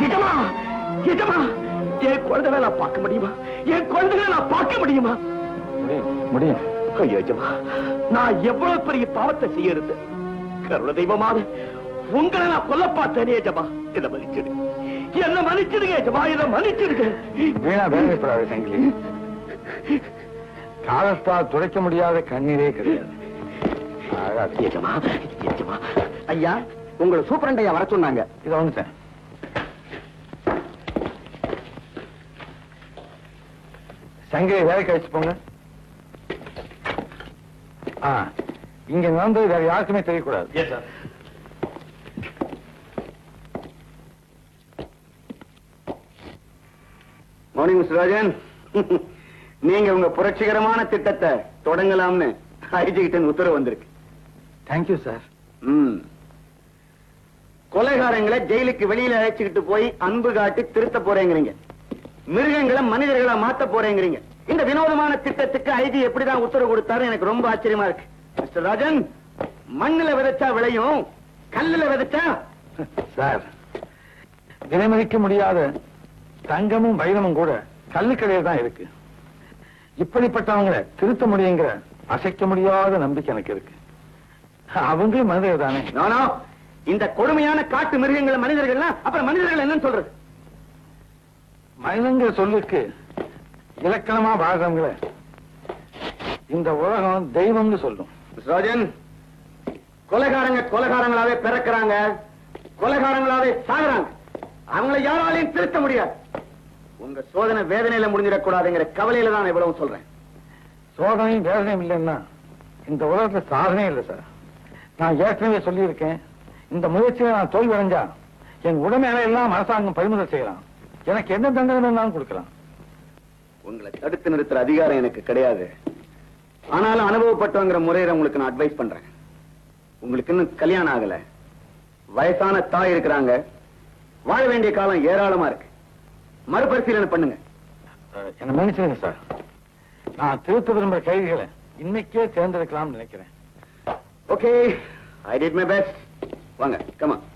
எஜமா எஜமா என் குழந்தைகளை நான் பார்க்க முடியுமா என் குழந்தைகளை நான் பார்க்க முடியுமா முடியும் ஐயோ எஜமா நான் எவ்வளவு பெரிய பாவத்தை செய்யறது கருண தெய்வமாக உங்களை நான் கொல்ல பார்த்தேனே எஜமா என்ன மன்னிச்சிடு என்ன மன்னிச்சிடுங்க எஜமா என்ன மன்னிச்சிடுங்க வீணா வேதனைப்படாத சங்கிலி காலத்தால் துடைக்க முடியாத கண்ணீரே கிடையாது அழாதே. எஜமா எஜமா ஐயா உங்களை சூப்பரண்டையா வர சொன்னாங்க இதை வந்துட்டேன் சங்கிலி வேலை கழிச்சு போங்க ஆ இங்க நடந்தது வேற யாருக்குமே தெரியக்கூடாது yes sir morning mister Rajan நீங்க உங்க புரட்சிகரமான திட்டத்தை தொடங்கலாம்னு ஐஜிகிட்ட உத்தரவு வந்திருக்கு தேங்க்யூ சார் ம். கொலைகாரங்களை ஜெயிலுக்கு வெளியில அழைச்சுக்கிட்டு போய் அன்பு காட்டி திருத்த போறேங்கிறீங்க மிருகங்களை மனிதர்களா மாத்த போறேங்கிறீங்க இந்த வினோதமான திட்டத்துக்கு ஐஜி எப்படிதான் உத்தரவு கொடுத்தாரு எனக்கு ரொம்ப ஆச்சரியமா இருக்கு மிஸ்டர் ராஜன் மண்ணுல விதைச்சா விளையும் கல்லுல விதைச்சா சார் விலைமதிக்க முடியாத தங்கமும் வைரமும் கூட கல்லுக்கடையில் தான் இருக்கு இப்படிப்பட்டவங்களை திருத்த முடியுங்கிற அசைக்க முடியாத நம்பிக்கை எனக்கு இருக்கு அவங்களும் மனிதர் தானே நானோ இந்த கொடுமையான காட்டு மிருகங்களை மனிதர்கள்னா அப்புறம் மனிதர்கள் என்னன்னு சொல்றது மனிதங்கிற சொல்லுக்கு இலக்கணமா வாழ்றவங்களை இந்த உலகம் தெய்வம்னு சொல்லும் மிஸ்டர் ராஜன் கொலைகாரங்க கொலைகாரங்களாவே பிறக்கிறாங்க கொலைகாரங்களாவே சாகுறாங்க அவங்கள யாராலையும் திருத்த முடியாது உங்க சோதனை வேதனையில முடிஞ்சிடக்கூடாதுங்கிற கவலையில தான் நான் இவ்வளவு சொல்றேன் சோதனையும் வேதனையும் இல்லைன்னா இந்த உலகத்துல சாதனை இல்லை சார் நான் ஏற்கனவே சொல்லியிருக்கேன் இந்த முயற்சியை நான் தோல்வி அடைஞ்சா என் உடமையில எல்லாம் அரசாங்கம் பறிமுதல் செய்யலாம் எனக்கு என்ன தண்டனை வேணாலும் கொடுக்கலாம் உங்களை தடுத்து நிறுத்துற அதிகாரம் எனக்கு கிடையாது ஆனாலும் அனுபவப்பட்டவங்கிற முறையில உங்களுக்கு நான் அட்வைஸ் பண்றேன் உங்களுக்கு இன்னும் கல்யாணம் ஆகல வயசான தாய் இருக்கிறாங்க வாழ வேண்டிய காலம் ஏராளமா இருக்கு மறுபரிசீலனை பண்ணுங்க அஹ், என்னை மன்னிச்சிருங்க சார் நான் திருத்த விரும்புற கைதிகளை இன்னைக்கே தேர்ந்தெடுக்கலாம்னு நினைக்கிறேன் okay I did my best வாங்க கமா